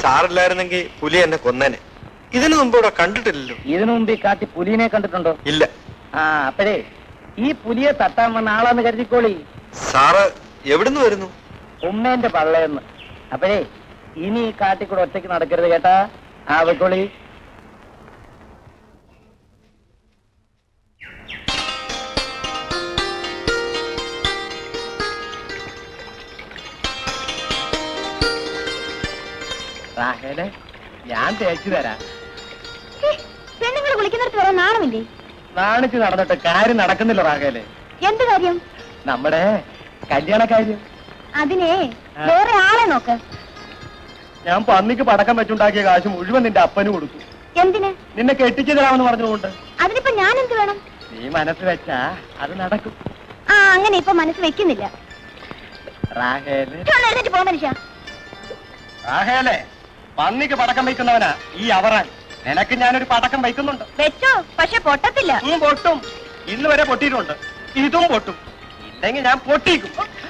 സാറില്ലായിരുന്നെങ്കിൽ പുലി എന്നെ കൊന്നേനെ ഇതിനു മുമ്പ് ഇവിടെ കണ്ടിട്ടില്ലല്ലോ ഇതിനു മുമ്പ് ഈ കാട്ടി പുലിനെ കണ്ടിട്ടുണ്ടോ ഇല്ല ആ അപ്പഴേ ഈ പുലിയെ തട്ടാൻ വന്ന ആളാന്ന് കരുതിക്കോളി സാറ് എവിടുന്ന് വരുന്നു ഉമ്മേന്റെ പള്ളയെന്ന് അപ്പഴേ ഇനി ഈ കാട്ടിക്കൂടെ ഒറ്റയ്ക്ക് നടക്കരുത് കേട്ടാ ആ വെക്കോളി റാഹേലെ ഞാൻ തേച്ചു തരാം പെണ്ണുങ്ങൾ വിളിക്കുന്നിടത്ത് വരാൻ നാണമില്ലേ നാണിച്ച് നടന്നിട്ട് കാര്യം നടക്കുന്നില്ല റാഹേലെ എന്ത് കാര്യം നമ്മുടെ കല്യാണ കാര്യം അതിനെ വേറെ ആളെ നോക്ക് ഞാൻ പന്നിക്ക് പടക്കം വെച്ചുണ്ടാക്കിയ കാശ് മുഴുവൻ നിന്റെ അപ്പന് കൊടുത്തു എന്തിന് നിന്നെ കെട്ടിച്ചു തരാമെന്ന് പറഞ്ഞുകൊണ്ട് അതിനിപ്പോ ഞാൻ എന്ത് വേണം നീ മനസ്സ് വെച്ചാ അത് നടക്കും ആ അങ്ങനെ ഇപ്പൊ മനസ്സ് വെക്കുന്നില്ല റാഹേല് ചുവന്ന് എഴുന്നേറ്റ് പോ മനുഷ്യ റാഹേലെ പന്നിക്ക് പടക്കം വയ്ക്കുന്നവനാ ഈ അവറാൻ നിനക്ക് ഞാനൊരു പടക്കം വയ്ക്കുന്നുണ്ട് വെച്ചോ പക്ഷെ പൊട്ടത്തില്ല ഉം പൊട്ടും ഇന്ന് വരെ പൊട്ടിയിട്ടുണ്ട് ഇതും പൊട്ടും ഇല്ലെങ്കിൽ ഞാൻ പൊട്ടിക്കും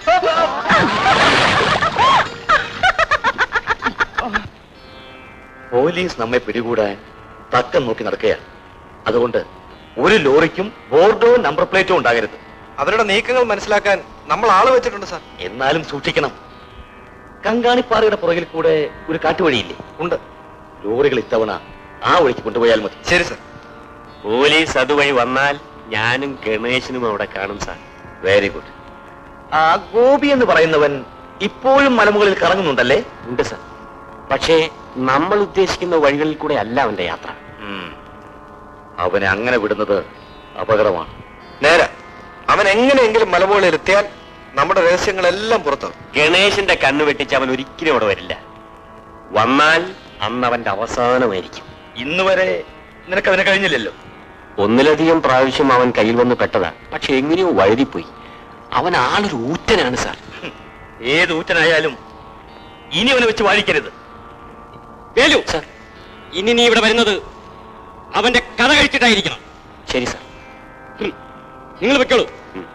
പോലീസ് നമ്മെ പിടികൂടാൻ തക്കം നോക്കി നടക്കുകയാണ് അതുകൊണ്ട് ഒരു ലോറിക്കും ബോർഡോ നമ്പർ പ്ലേറ്റോ ഉണ്ടാകരുത് അവരുടെ നീക്കങ്ങൾ മനസ്സിലാക്കാൻ നമ്മൾ ആള് വെച്ചിട്ടുണ്ട് സാർ എന്നാലും സൂക്ഷിക്കണം കങ്കാണിപ്പാറയുടെ പുറകിൽ കൂടെ ഒരു കാട്ടുവഴിയില്ലേ ഉണ്ട് ലോറികൾ ഇത്തവണ ആ വഴിക്ക് കൊണ്ടുപോയാൽ മതി ശരി സാർ പോലീസ് അതുവഴി വന്നാൽ ഞാനും ഗണേശനും അവിടെ കാണും സാർ വെരി ഗുഡ് ആ ഗോപി എന്ന് പറയുന്നവൻ ഇപ്പോഴും മലമുകളിൽ കറങ്ങുന്നുണ്ടല്ലേ ഉണ്ട് സാർ പക്ഷേ നമ്മൾ ഉദ്ദേശിക്കുന്ന വഴികളിൽ കൂടെ അല്ല അവന്റെ യാത്ര ഉം. അവനെ അങ്ങനെ വിടുന്നത് അപകടമാണ് നേരെ അവൻ എങ്ങനെയെങ്കിലും മലമുകളിൽ എത്തിയാൽ നമ്മുടെ രഹസ്യങ്ങളെല്ലാം പുറത്താവും ഗണേശന്റെ കണ്ണു വെട്ടിച്ച് അവൻ ഒരിക്കലും അവിടെ വരില്ല വന്നാൽ അന്ന് അവന്റെ അവസാനമായിരിക്കും ഇന്ന് വരെ നിനക്ക് അവനെ കഴിഞ്ഞില്ലല്ലോ ഒന്നിലധികം പ്രാവശ്യം അവൻ കയ്യിൽ വന്ന് പെട്ടതാ പക്ഷെ എങ്ങനെയോ വഴുതിപ്പോയി അവൻ ആളൊരു ഊറ്റനാണ് സാർ ഏത് ഊറ്റനായാലും ഇനി അവനെ വെച്ച് വാഴിക്കരുത് വേലു സാർ ഇനി നീ ഇവിടെ വരുന്നത് അവന്റെ കഥ കഴിച്ചിട്ടായിരിക്കണം ശരി സാർ നിങ്ങൾ വെക്കോളൂ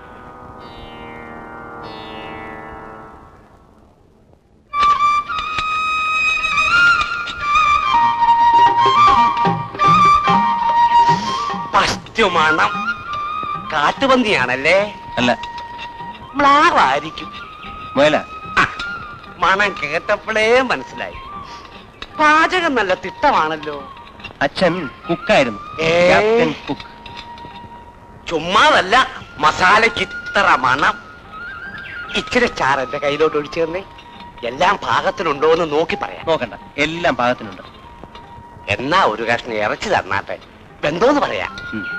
ഫസ്റ്റ് മണം കാട്ടുപന്തിയാണല്ലേ അല്ല മ്ലാവായിരിക്കും മുയല ആ, മണം കേട്ടപ്പോഴേ മനസ്സിലായി പാചകം നല്ല തിട്ടമാണല്ലോ അച്ഛൻ കുക്കായിരുന്നു ഏ. ക്യാപ്റ്റൻ കുക്ക് ചുമ്മാതല്ല മസാലയ്ക്ക് ഇത്ര മണം ഇച്ചിരി ചാറ് എന്റെ കയ്യിലോട്ട് ഒഴിച്ചു തന്നേ എല്ലാം പാകത്തിനുണ്ടോ എന്ന് നോക്കി പറയാം നോക്കണ്ട എല്ലാം പാകത്തിനുണ്ട് എന്നാ ഒരു കഷ്ണം ഇറച്ചി തന്നാട്ടെ എന്തോന്ന് പറയാം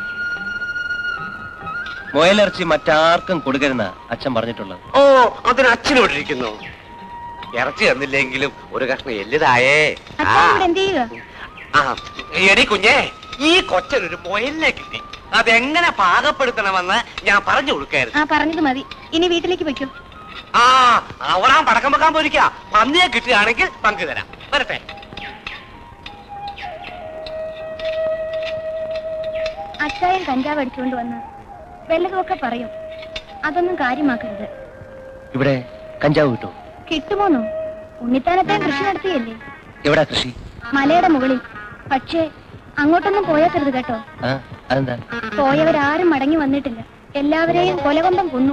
മുയലിറച്ചി മറ്റാർക്കും കൊടുക്കരുന്ന അച്ഛൻ പറഞ്ഞിട്ടുള്ളത് ഓ അതിന് അച്ഛനോട്ടിരിക്കുന്നു ഇറച്ചി തന്നില്ലെങ്കിലും ഒരു കഷ്ണം എല്ലിതായേ ആ അച്ഛൻ ഇവിടെ എന്ത് ചെയ്യുക ആ എടി കുഞ്ഞേ ഈ കൊച്ചനൊരു മൊയലിനെ കിട്ടി അതെങ്ങനെ പാകപ്പെടുത്തണമെന്ന് ഞാൻ പറഞ്ഞു കൊടുക്കായിരുന്നു ആ പറഞ്ഞത് മതി ഇനി വീട്ടിലേക്ക് വെക്കൂ ആ അവറാൻ പടക്കം വെക്കാൻ പോയിരിക്കാ പന്നിയെ കിട്ടുകയാണെങ്കിൽ പങ്കു തരാം വരട്ടെ അച്ചായൻ കഞ്ചാവ് അടിച്ചുകൊണ്ട് വന്ന് വല്ലതുമൊക്കെ പറയും അതൊന്നും കാര്യമാക്കരുത് ഇവിടെ കഞ്ചാവ് കിട്ടും കിട്ടുമോന്നോ ഉണ്ണിത്താനത്തെ കൃഷി നടത്തിയല്ലേ എവിടാ കൃഷി മലയുടെ മുകളിൽ പക്ഷേ അങ്ങോട്ടൊന്നും പോയേക്കരുത് കേട്ടോ ആ അതെന്താ പോയവരാരും മടങ്ങി വന്നിട്ടില്ല എല്ലാവരെയും കൊലകൊണ്ടം കൊന്നു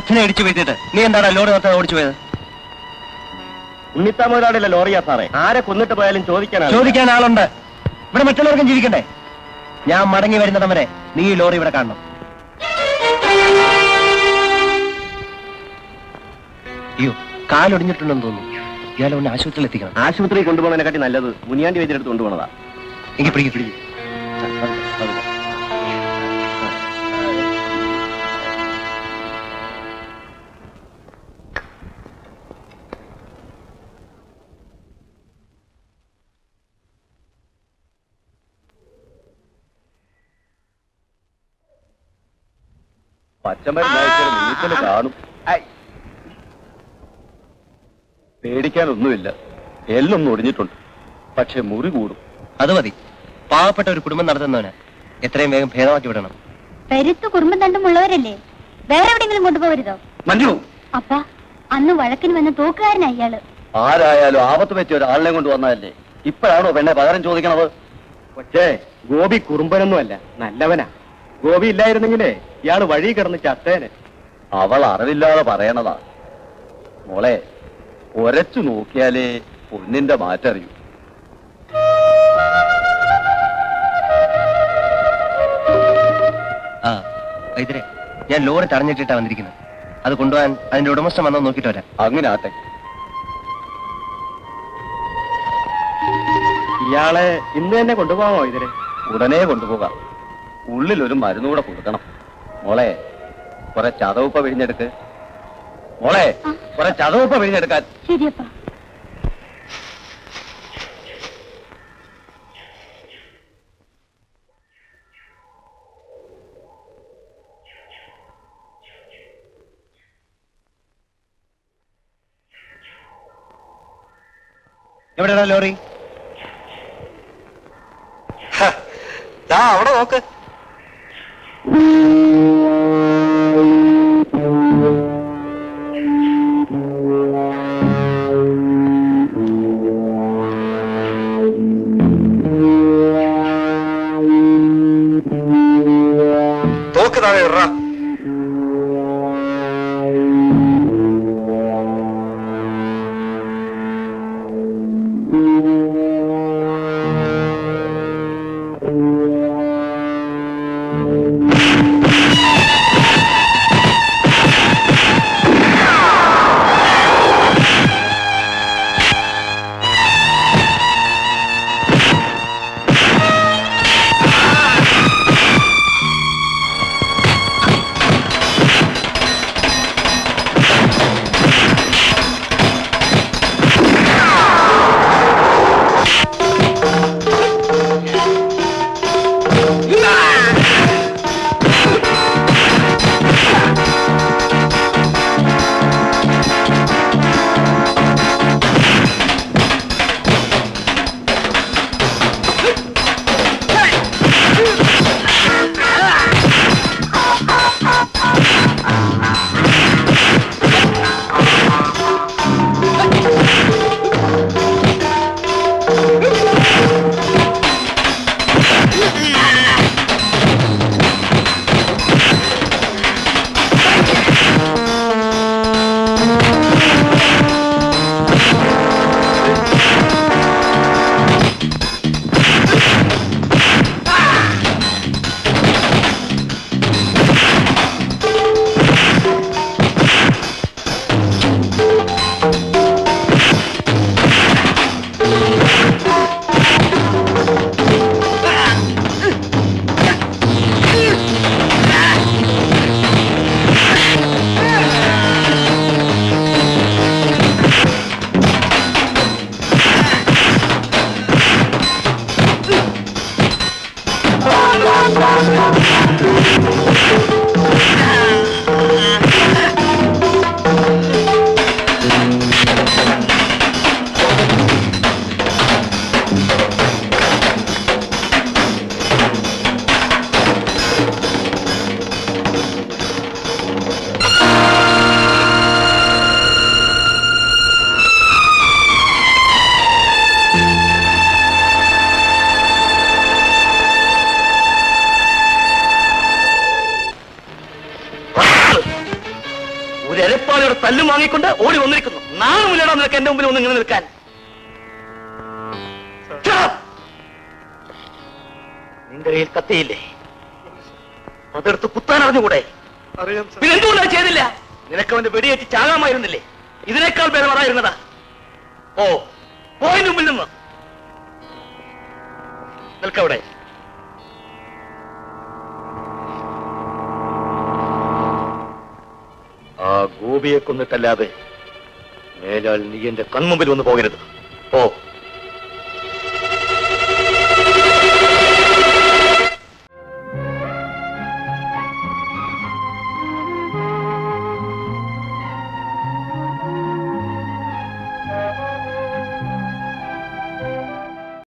അച്ഛനെ ഇടിച്ചു വീഴ്ത്തിട്ട് നീ എന്താണ് ലോഡ് നിർത്താൻ ഓടിച്ചു പോയത് ഉണ്ണിത്താ മുതലാളിയല്ല ലോറിയാ സാറേ ആരെ കൊന്നിട്ട് പോയാലും ചോദിക്കാനാണ് ചോദിക്കാൻ ആളുണ്ട് ഇവിടെ മറ്റുള്ളവർക്കും ജീവിക്കണ്ടേ ഞാൻ മടങ്ങി വരുന്നിടം വരെ നീ ഈ ലോറി ഇവിടെ കാണണം അയ്യോ കാലൊടിഞ്ഞിട്ടുണ്ടെന്ന് തോന്നുന്നു ഇയാളെ ഒന്ന് ആശുപത്രിയിൽ എത്തിക്കണം ആശുപത്രി കൊണ്ടുപോകുന്നതിനെക്കാട്ടി നല്ലത് മുനിയാണ്ടി വൈദ്യരെടുത്ത് കൊണ്ടുപോകണതാ എനിക്ക് പിടിക്കും പിടിക്കും പച്ചമരുന്ന് കാണും പേടിക്കാനൊന്നുമില്ല എല്ലൊന്നും ഒടിഞ്ഞിട്ടുണ്ട് പക്ഷെ മുറി കൂടും അത് മതി പാവപ്പെട്ട ഒരു കുടുംബം നടത്തുന്നവന് എത്രയും വേഗം ഭേദമാക്കി വിടണം പെരുത്ത് കുടുംബം തണ്ടുമുള്ളവരല്ലേ വേറെ എവിടെയെങ്കിലും കൊണ്ടുപോകരുതോ മഞ്ജു അപ്പ അന്ന് വഴക്കിന് വന്ന തോക്കുകാരനാ ഇയാള് ആരായാലും ആപത്ത് പറ്റിയ ഒരാളിനെ കൊണ്ട് വന്നതല്ലേ ഇപ്പോഴാണോ പെണ്ണെ പകരം ചോദിക്കണത് പക്ഷേ ഗോപി കുറുമ്പനൊന്നുമല്ല നല്ലവനാ ഗോപി ഇല്ലായിരുന്നെങ്കിലേ ഇയാള് വഴി കിടന്ന് ചത്തേനെ അവൾ അറിവില്ലാതെ പറയണതാ മോളെ ഒരച്ചു നോക്കിയാലേ പൊന്നിന്റെ മാറ്ററിയൂ ആ വൈദ്യരെ ഞാൻ ലോറി തടഞ്ഞിട്ടിട്ടാ വന്നിരിക്കുന്നത് അത് കൊണ്ടുപോകാൻ അതിന്റെ ഉടമസ്ഥൻ വന്നോ നോക്കിയിട്ട് വരാം അങ്ങനെ ആട്ടെ ഇയാളെ ഇന്ന് തന്നെ കൊണ്ടുപോകാമോ ഇതിന് ഉടനെ കൊണ്ടുപോകാം ഉള്ളിൽ ഒരു മരുന്നുകൂടെ കൊടുക്കണം മോളെ കുറെ ചതവുപ്പ പിഴിഞ്ഞെടുക്ക് മോളെ കുറെ ചതവുപ്പ പിഴിഞ്ഞെടുക്കാൻ ശരിയപ്പ എവിടെയാ ലോറി ഹ, ദാ അവിടെ നോക്ക് തോക്ക് താഴെ ഇടറാ ഓടി വന്നിരിക്കുന്നു നാണമില്ലടാ നിനക്ക് എന്റെ മുമ്പിൽ ഒന്ന് ഇങ്ങനെ നിൽക്കാൻ Shut up! നിന്റെ കയ്യിൽ കത്തിയില്ലേ അതെടുത്ത് കുത്താൻ അറിഞ്ഞുകൂടെ അറിയാം സാർ പിന്നെ എന്തുകൊണ്ടാ ചെയ്തില്ല നിനക്ക് അവന്റെ വെടിയേറ്റ് ചാകാമായിരുന്നില്ലേ ഇതിനേക്കാൾ ഭേദം അതായിരുന്നതാ ഓ പോയിന്റ് മുമ്പിൽ നിന്ന് നിൽക്കവിടെ ആ ഗോപിയെ കൊന്നിട്ടല്ലാതെ മേലാൽ നീ എന്റെ കൺമുമ്പിൽ വന്ന് പോകരുത് ഓ